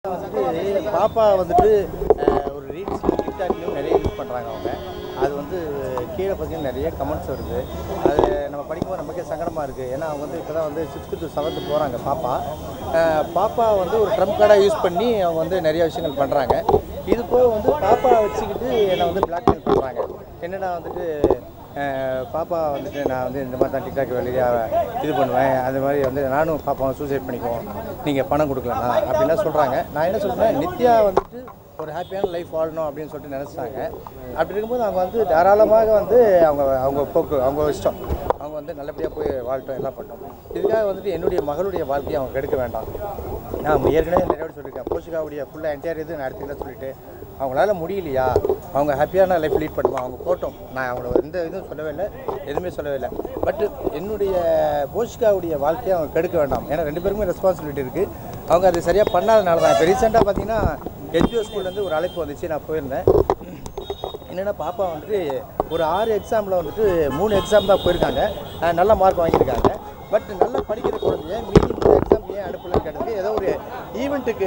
வந்துட்டு பாப்பா வந்துட்டு அஹ், ஒரு ரீல்ஸ் டிக்டாக்லையும் நிறைய யூஸ் பண்ணுறாங்க அவங்க அது வந்து கீழே பார்த்தீங்கன்னா நிறைய கமெண்ட்ஸ் வருது அது நம்ம படிக்கும்போது நமக்கே சங்கடமாக இருக்குது ஏன்னா அவங்க வந்து இப்போ தான் வந்து சிக்ஸ்த்து டு செவன்த்து போகிறாங்க பாப்பா அஹ், பாப்பா வந்து ஒரு ட்ரம் கார்டாக யூஸ் பண்ணி அவங்க வந்து நிறைய விஷயங்கள் பண்ணுறாங்க இது போக வந்து பாப்பா வச்சுக்கிட்டு என்னை வந்து பிளாக்மெயில் பண்ணுறாங்க என்னென்னா வந்துட்டு அஹ் பாப்பா வந்துட்டு நான் வந்து இந்த மாதிரி தான் டிக்டாக் வழியாக இது பண்ணுவேன் அது மாதிரி வந்து நானும் பாப்பாவை சூசைட் பண்ணிக்குவோம் நீங்கள் பணம் கொடுக்கலண்ணா அப்படின்லாம் சொல்கிறாங்க நான் என்ன சொல்கிறேன் நித்யா வந்துட்டு ஒரு ஹாப்பியான லைஃப் வாழணும் அப்படின்னு சொல்லிட்டு நினச்சிட்டாங்க அப்படி இருக்கும்போது அவங்க வந்து தாராளமாக வந்து அவங்க அவங்க போக்கு அவங்க இஷ்டம் அவங்க வந்து நல்லபடியாக போய் வாழ்த்தோம் எல்லாம் பண்ணோம் இதுக்காக வந்துட்டு என்னுடைய மகளுடைய வாழ்க்கையை அவங்க கெடுக்க வேண்டாம் நான் ஏற்கனவே நிறைய வாட்டி சொல்லியிருக்கேன் போஷிகாவுடைய ஃபுல்லாக என்டையர் இது நான் எடுத்துக்கிறேன் சொல்லிட்டு அவங்களால முடியலையா அவங்க ஹாப்பியான லைஃப் லீட் பண்ணுமா அவங்க போட்டோம் நான் அவங்கள எந்த இதுவும் சொல்லவே இல்லை எதுவுமே சொல்லவே இல்லை பட் என்னுடைய போஷிகாவுடைய வாழ்க்கையை அவங்க கெடுக்க வேண்டாம் ஏன்னா ரெண்டு பேருமே ரெஸ்பான்சிபிலிட்டி இருக்குது அவங்க அது சரியாக பண்ணாதனால தான் இப்போ ரீசெண்டாக பார்த்தீங்கன்னா எஜ்பிஓ ஸ்கூல்லேருந்து ஒரு அழைப்பு வந்துச்சு நான் போயிருந்தேன் என்னென்னா பாப்பா வந்துட்டு ஒரு ஆறு எக்ஸாமில் வந்துட்டு மூணு எக்ஸாம் தான் போயிருக்காங்க அஹ் நல்ல மார்க் வாங்கியிருக்காங்க பட் நல்லா படிக்கிற குழந்தைய மீதி மூணு எக்ஸாம் ஏன் அனுப்பலன்னு கேட்டதுக்கு ஏதோ ஒரு ஈவெண்ட்டுக்கு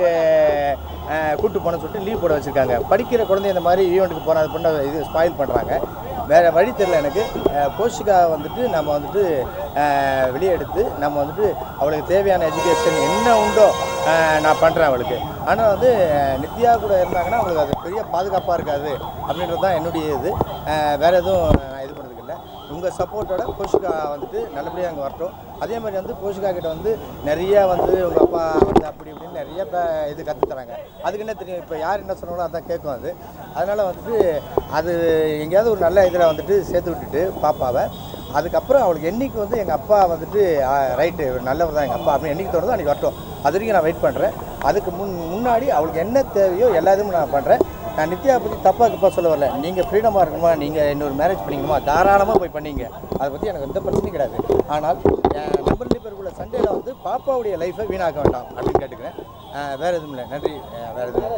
கூட்டு போன சொல்லிட்டு லீவ் போட வச்சுருக்காங்க படிக்கிற குழந்தை இந்த மாதிரி ஈவெண்ட்டுக்கு போன அது பண்ண இது ஸ்பாயில் பண்ணுறாங்க வேறு வழி தெரில எனக்கு அஹ் போஷிகா வந்துட்டு நம்ம வந்துட்டு அஹ் வெளியே எடுத்து நம்ம வந்துட்டு அவளுக்கு தேவையான எஜுகேஷன் என்ன உண்டோ அஹ் நான் பண்ணுறேன் அவளுக்கு ஆனால் வந்து அஹ் நித்யா கூட இருந்தாங்கன்னா அவங்களுக்கு அது பெரிய பாதுகாப்பாக இருக்காது அப்படின்றது தான் என்னுடைய இது அஹ் வேற எதுவும் நான் இது பண்ணுறதுக்கு இல்லை உங்கள் சப்போர்ட்டோட போஷிகா வந்துட்டு நல்லபடியாக அங்கே வரட்டும் அதே மாதிரி வந்து போஷிகா கிட்ட வந்து நிறைய வந்து உங்கள் அப்பா வந்து அப்படி இப்படின்னு நிறைய ப- இது கற்றுத் தராங்க அதுக்கு என்ன தெரியும் இப்போ யார் என்ன சொன்னாலும் அதான் கேட்கும் அது அதனால் வந்துட்டு அது எங்கேயாவது ஒரு நல்ல இதில் வந்துட்டு சேர்த்து விட்டுட்டு பாப்பாவை அதுக்கப்புறம் அவளுக்கு என்னைக்கு வந்து எங்கள் அப்பா வந்துட்டு ரைட்டு நல்லவர் தான் எங்கள் அப்பா அப்படின்னு என்னைக்கு தோணுதோ அன்றைக்கி வரட்டும் அது வரைக்கும் நான் வெயிட் பண்ணுறேன் அதுக்கு முன் முன்னாடி அவளுக்கு என்ன தேவையோ எல்லாத்தையும் நான் பண்ணுறேன் நான் நித்யா பற்றி தப்பாக தப்பாக சொல்ல வரல நீங்கள் ஃப்ரீடமாக இருக்கணுமா நீங்கள் இன்னொரு மேரேஜ் பண்ணிக்கணுமா தாராளமாக போய் பண்ணீங்க அதை பற்றி எனக்கு எந்த பிரச்சனையும் கிடையாது ஆனால் என் நம்பர் ரெண்டு பேருக்குள்ள சண்டேல வந்து பாப்பாவுடைய லைஃப்பை வீணாக்க வேண்டாம் அப்படின்னு கேட்டுக்கிறேன் அஹ் வேற எதுவும் இல்லை நன்றி அஹ் வேற எதுவும்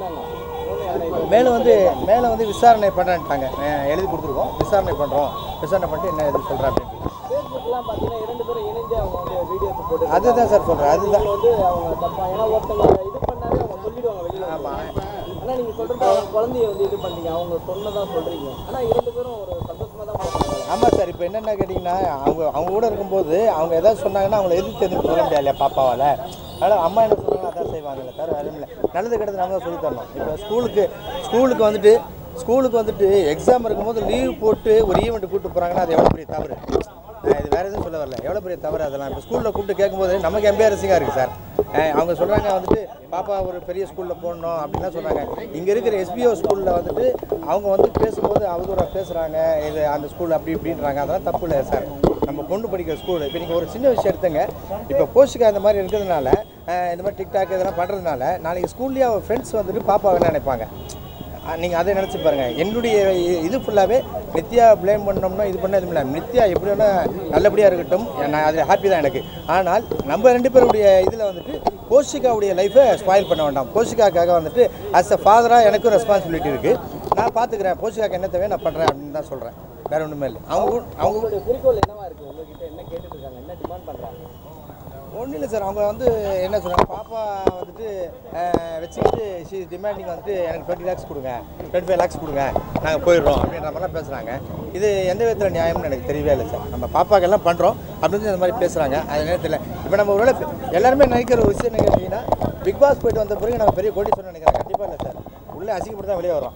இல்லை. மேலே வந்து மேலே வந்து விசாரணை பண்ணுறேன்ட்டாங்க எழுதி கொடுத்துருக்கோம் விசாரணை பண்ணுறோம் விசாரணை பண்ணிட்டு என்ன எது சொல்கிறேன் அப்படின்னு ஃபேஸ்புக்லாம் பார்த்தீங்கன்னா இரண்டு பேரும் இணைஞ்சு அவங்க வந்து வீடியோஸ் போட்டு அதுதான் சார் சொல்கிறேன் அதுதான் வந்து அவங்க தப்பா ஏன்னா ஒருத்தவங்க இது பண்ணாலே அவங்க சொல்லிடுவாங்க வெளியில ஆமாம் ஆனா நீங்க சொல்றது அவங்க குழந்தைய வந்து இது பண்ணீங்க அவங்க சொன்னதா சொல்றீங்க ஆனா இரண்டு பேரும் ஒரு சந்தோஷமா தான் போறாங்க ஆமாம் சார் இப்போ என்னென்ன கேட்டிங்கன்னா அவங்க அவங்க கூட இருக்கும்போது அவங்க எதாவது சொன்னாங்கன்னா அவங்கள எதிர்த்து எதுவும் சொல்ல முடியாது இல்லையா பாப்பாவால் அதனால் அம்மா என்ன சொல்கிறாங்களோ அதான் செய்வாங்கல்ல தவிர வேறு இல்லை நல்லது கெட்டது நம்ம தான் சொல்லி தரணும் இப்போ ஸ்கூலுக்கு ஸ்கூலுக்கு வந்துட்டு ஸ்கூலுக்கு வந்துட்டு எக்ஸாம் இருக்கும்போது லீவ் போட்டு ஒரு ஈவெண்ட் கூப்பிட்டு போகிறாங்கன்னா அது எவ்வளோ பெரிய தவறு அஹ் இது வேறு எதுவும் சொல்ல வரல எவ்வளோ பெரிய தவறு அதெல்லாம் இப்போ ஸ்கூலில் கூப்பிட்டு கேட்கும்போது நமக்கு எம்பேரசிங்காக இருக்குது சார் அஹ் அவங்க சொல்கிறாங்க வந்துட்டு பாப்பா ஒரு பெரிய ஸ்கூலில் போடணும் அப்படின்லாம் சொல்கிறாங்க இங்கே இருக்கிற எஸ்பிஓ ஸ்கூலில் வந்துட்டு அவங்க வந்து பேசும்போது அவதூறாக பேசுகிறாங்க இது அந்த ஸ்கூல் அப்படி இப்படின்றாங்க அதெல்லாம் தப்பு இல்லை சார் நம்ம பொண்ணு படிக்கிற ஸ்கூல் இப்போ நீங்கள் ஒரு சின்ன விஷயம் எடுத்துங்க இப்போ போஷிகா இந்த மாதிரி இருக்கிறதுனால அஹ் இந்த மாதிரி டிக்டாக் இதெல்லாம் பண்ணுறதுனால நாளைக்கு ஸ்கூல்லேயே அவள் ஃப்ரெண்ட்ஸ் வந்துட்டு பாப்பா என்ன நினைப்பாங்க நீங்கள் அதை நினச்சி பாருங்கள் என்னுடைய இ- இது ஃபுல்லாகவே நித்யா ப்ளேம் பண்ணோம்னா இது பண்ண எதுவும் இல்லை நித்யா எப்படி வேணால் நல்லபடியாக இருக்கட்டும் நான் அது ஹாப்பி தான் எனக்கு ஆனால் நம்ம ரெண்டு பேருடைய இதில் வந்துட்டு போஷிகாவுடைய லைஃப்பை ஸ்பாயில் பண்ண வேண்டாம் போஷிகாக்காக வந்துட்டு ஆஸ் அ ஃபாதராக எனக்கும் ரெஸ்பான்சிபிலிட்டி இருக்குது நான் பார்த்துக்கிறேன் போஷிகாக்கு என்ன தேவையோ நான் பண்ணுறேன் அப்படின்னு தான் சொல்கிறேன் வேறு ஒன்றுமே இல்லை அவங்க அவங்க உங்களுடைய குறிக்கோள் என்னவா இருக்கு உங்ககிட்ட என்ன கேட்டுட்டு இருக்காங்க என்ன டிமாண்ட் பண்றாங்க ஒன்றும் இல்லை சார் அவங்க வந்து என்ன சொல்கிறாங்க பாப்பா வந்துட்டு அஹ், வச்சுக்கிட்டு ஷி டிமாண்டிங் வந்துட்டு எனக்கு டுவெண்ட்டி லேக்ஸ் கொடுங்க டுவெண்ட்டி ஃபைவ் லேக்ஸ் கொடுங்க நாங்கள் போயிடுறோம் அப்படின்ற மாதிரிலாம் பேசுகிறாங்க இது எந்த விதத்தில் நியாயம்னு எனக்கு தெரியவே இல்லை சார் நம்ம பாப்பாக்கெல்லாம் பண்ணுறோம் அப்படின்னு இந்த மாதிரி பேசுகிறாங்க அது என்ன தெரியல இப்போ நம்ம ஒருவேளை எல்லாருமே நினைக்கிற ஒரு விஷயம் என்ன கேட்டிங்கன்னா பிக் பாஸ் போயிட்டு வந்த பிறகு நம்ம பெரிய கோடி சொன்ன நினைக்கிறேன் கண்டிப்பாக இல்லை சார் உள்ளே அசிங்கப்பட்டு தான் வெளியே வரோம்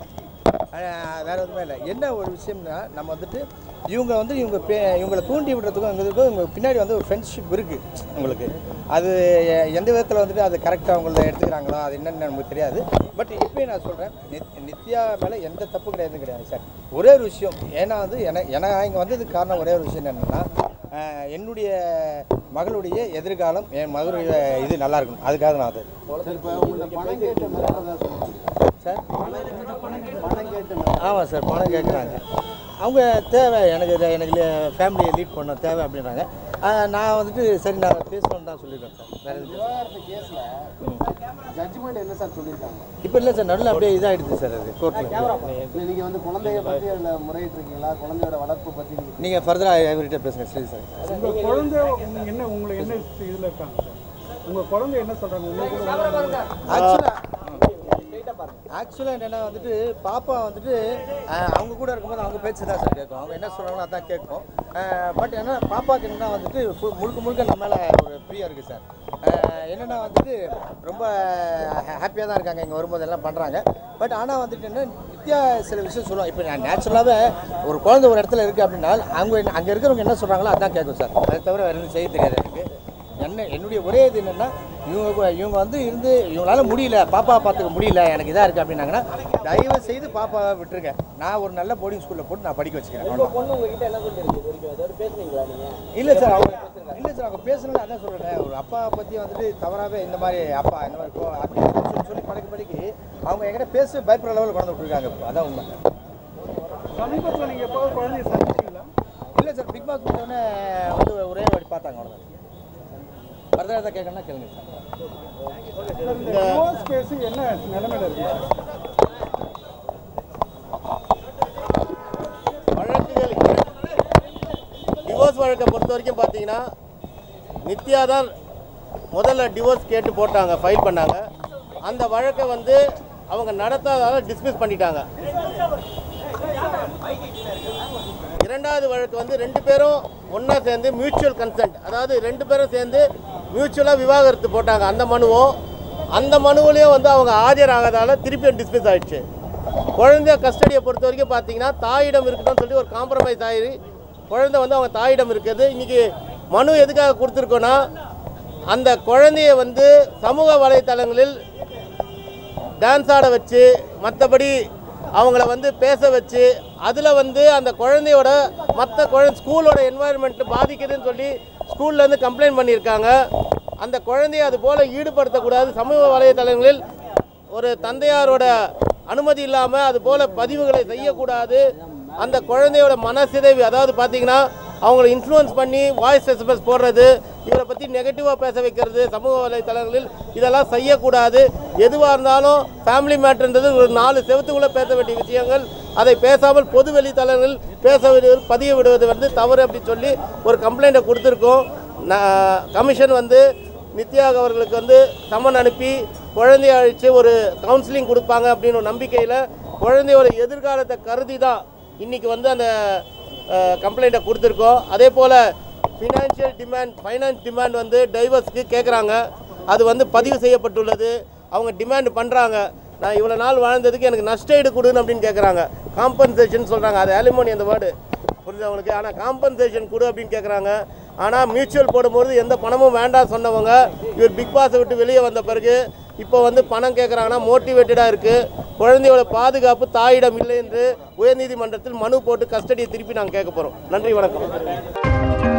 அஹ் வேற எதுவுமே இல்லை என்ன ஒரு விஷயம்னா நம்ம வந்துட்டு இவங்க வந்து இவங்க பே இவங்களை தூண்டி விடுறதுக்கும் இவங்களுக்கும் இவங்க பின்னாடி வந்து ஒரு ஃப்ரெண்ட்ஷிப் இருக்குது உங்களுக்கு அது எ- எந்த விதத்தில் வந்துட்டு அது கரெக்டாக அவங்கள எடுத்துக்கிறாங்களோ அது என்னன்னு நமக்கு தெரியாது பட் இப்போயும் நான் சொல்கிறேன் நித்யா மேலே எந்த தப்பு கிடையாது கிடையாது சார் ஒரே ஒரு விஷயம் ஏன்னா வந்து என எனக்கு இங்கே வந்ததுக்கு காரணம் ஒரே ஒரு விஷயம் என்னென்னா என்னுடைய மகளுடைய எதிர்காலம் என் மகளுடைய இது நல்லா இருக்கணும் அதுக்காக நான் அது சார் ஆமாம் சார் பணம் கேட்குறாங்க அவங்க தேவை எனக்கு இது- எனக்கு ஃபேமிலியை லீட் பண்ண தேவை அப்படின்றாங்க ஆஹ் நான் வந்துட்டு சரி நான் பேசணும்னு தான் சொல்லியிருக்கேன் சார் வேறு எதுவும் விவகாரத்து கேஸ்ல ஜட்ஜ்மெண்ட் என்ன சார் சொல்லியிருக்காங்க இப்போ இல்லை சார் நடுவில் அப்படியே இதாகிடுது சார் அது கோர்ட்டில் இல்ல நீங்க வந்து குழந்தைய பத்தி அதுல முறையிட்டு இருக்கீங்களா குழந்தையோட வளர்ப்பு பத்தி நீங்க நீங்கள் ஃபர்தராக இவர்கிட்ட பேசுங்க சரி சார் உங்க குழந்தை உங்க என்ன உங்களை என்ன இதுல இருக்காங்க சார் உங்க குழந்தை என்ன சொல்றாங்க உங்களுக்கு கூட உங்க- ஆக்சுவலாக ஸ்ட்ரைட்டா பாருங்க ஆக்சுவலாக என்னென்னா வந்துட்டு பாப்பா வந்துட்டு அஹ், அவங்க கூட இருக்கும்போது அவங்க பேச்சு தான் சார் கேட்கும் அவங்க என்ன சொல்கிறாங்களோ அதான் கேட்கும் பட் என்ன பாப்பாவுக்கு என்னென்னா வந்துட்டு ஃபுல் முழுக்க முழுக்க நம்ம மேலே ஒரு பிரியம் இருக்குது சார் என்னென்னா வந்துட்டு ரொம்ப ஹாப்பியாக தான் இருக்காங்க இங்கே வரும்போது எல்லாம் பண்ணுறாங்க பட் ஆனால் வந்துட்டு என்ன நித்யா சில விஷயம் சொல்லுவாங்க இப்போ நான் நேச்சுரலாகவே ஒரு குழந்தை ஒரு இடத்துல இருக்குது அப்படின்னா அவங்க என்ன- அங்கே இருக்கிறவங்க என்ன சொல்கிறாங்களோ அதான் கேட்கும் சார் அதை தவிர வேறு எதுவும் செய்ய தெரியாது எனக்கு என்ன என்னுடைய ஒரே இது என்னென்னா இவங்க இவங்க வந்து இருந்து இவங்களால முடியல பாப்பா பார்த்துக்க முடியல எனக்கு இதாக இருக்குது அப்படின்னாங்கன்னா தயவு செய்து பாப்பாவை விட்டுருங்க நான் ஒரு நல்ல போர்டிங் ஸ்கூலில் போட்டு நான் படிக்க வச்சுக்கிறேன் உங்க அவ்வளவுதான். பொண்ணு உங்ககிட்ட என்ன சொல்லிருக்கு இது வரைக்கும் ஏதாவது பேசுனீங்களா நீங்க இல்லை சார் அவங்க இல்லை சார் அவங்க பேசணும்னு அதான் சொல்கிறேன் ஒரு அப்பா பற்றி வந்துட்டு தவறாகவே இந்த மாதிரி அப்பா இந்த மாதிரி கோ அப்படின்னு சொல்லி சொல்லி படிக்க படிக்க அவங்க என்கிட்ட பேச பயப்படுற லெவலில் கொண்டு விட்டுருக்காங்க இப்போ அதான் உண்மை சமீபத்துல நீங்க எப்போ குழந்தைய சந்திச்சீங்களா இல்லை சார் பிக் பாஸ் முடிஞ்சோடனே வந்து ஒரே வாட்டி பார்த்தாங்க அவ்வளோதான் வரதா எதாவது கேட்கணும்னா கேளுங்க சார் இந்த டிவோர்ஸ் கேஸ் என்ன நிலைமையில இருக்கு வழக்குகள் டிவோர்ஸ் வழக்கை பொறுத்த வரைக்கும் பார்த்தீங்கன்னா நித்யா தான் முதல்ல டிவோர்ஸ் கேட்டு போட்டாங்க ஃபைல் பண்ணாங்க அந்த வழக்கை வந்து அவங்க நடத்தாதால டிஸ்மிஸ் பண்ணிட்டாங்க இரண்டாவது வழக்கு வந்து ரெண்டு பேரும் ஒன்றா சேர்ந்து மியூச்சுவல் கன்சென்ட் அதாவது ரெண்டு பேரும் சேர்ந்து மியூச்சுவலாக விவாகரத்து போட்டாங்க அந்த மனுவும் அந்த மனுவிலையும் வந்து அவங்க ஆஜராகாதால திருப்பியும் டிஸ்மிஸ் ஆயிடுச்சு குழந்தை கஸ்டடியை பொறுத்த வரைக்கும் பார்த்தீங்கன்னா தாயிடம் இருக்கணும்னு சொல்லி ஒரு காம்ப்ரமைஸ் ஆகி குழந்தை வந்து அவங்க தாயிடம் இருக்குது இன்றைக்கி மனு எதுக்காக கொடுத்துருக்கோன்னா அந்த குழந்தைய வந்து சமூக வலைத்தளங்களில் டான்ஸ் ஆட வச்சு மற்றபடி அவங்கள வந்து பேச வச்சு அதில் வந்து அந்த குழந்தையோட மற்ற குழந்தை ஸ்கூலோட என்வாயன்மெண்ட் பாதிக்குதுன்னு சொல்லி ஸ்கூல்லேருந்து கம்ப்ளைண்ட் பண்ணியிருக்காங்க அந்த குழந்தைய அது போல் ஈடுபடுத்தக்கூடாது சமூக வலைதளங்களில் ஒரு தந்தையாரோட அனுமதி இல்லாமல் அது போல் பதிவுகளை செய்யக்கூடாது அந்த குழந்தையோட மனசிதைவு அதாவது பார்த்தீங்கன்னா அவங்கள இன்ஃப்ளூயன்ஸ் பண்ணி வாய்ஸ் எஸ்எம்எஸ் போடுறது இவரை பற்றி நெகட்டிவாக பேச வைக்கிறது சமூக வலைத்தளங்களில் இதெல்லாம் செய்யக்கூடாது எதுவாக இருந்தாலும் ஃபேமிலி மேட்டர்ன்றது ஒரு நாலு செவத்துக்குள்ளே பேச வேண்டிய விஷயங்கள் அதை பேசாமல் பொது வெளித்தளங்களில் பேச விடுவது பதிய விடுவது வந்து தவறு அப்படின்னு சொல்லி ஒரு கம்ப்ளைண்ட்டை கொடுத்துருக்கோம் நான் கமிஷன் வந்து நித்யா அவர்களுக்கு வந்து சம்மன் அனுப்பி குழந்தைய அழைச்சு ஒரு கவுன்சிலிங் கொடுப்பாங்க அப்படின்னு ஒரு நம்பிக்கையில் குழந்தையோட எதிர்காலத்தை கருதி தான் இன்றைக்கி வந்து அந்த கம்ப்ளைண்ட்டை கொடுத்துருக்கோம் அதே போல் ஃபினான்ஷியல் டிமாண்ட் ஃபைனான்ஸ் டிமாண்ட் வந்து டைவர்ஸ்க்கு கேட்குறாங்க அது வந்து பதிவு செய்யப்பட்டுள்ளது அவங்க டிமாண்ட் பண்ணுறாங்க நான் இவ்வளோ நாள் வாழ்ந்ததுக்கு எனக்கு நஷ்டஈடு கொடுன்னு அப்படின்னு கேட்குறாங்க காம்பன்சேஷன் சொல்கிறாங்க அது அலிமோனி அந்த வேர்டு புரிஞ்சவங்களுக்கு ஆனால் காம்பன்சேஷன் கொடு அப்படின்னு கேட்குறாங்க ஆனால் மியூச்சுவல் போடும்போது எந்த பணமும் வேண்டாம் சொன்னவங்க இவர் பிக் பாஸை விட்டு வெளியே வந்த பிறகு இப்போ வந்து பணம் கேட்குறாங்கன்னா மோட்டிவேட்டடாக இருக்குது குழந்தையோட பாதுகாப்பு தாயிடம் இல்லை என்று உயர்நீதிமன்றத்தில் மனு போட்டு கஸ்டடியை திருப்பி நாங்கள் கேட்க போகிறோம் நன்றி வணக்கம்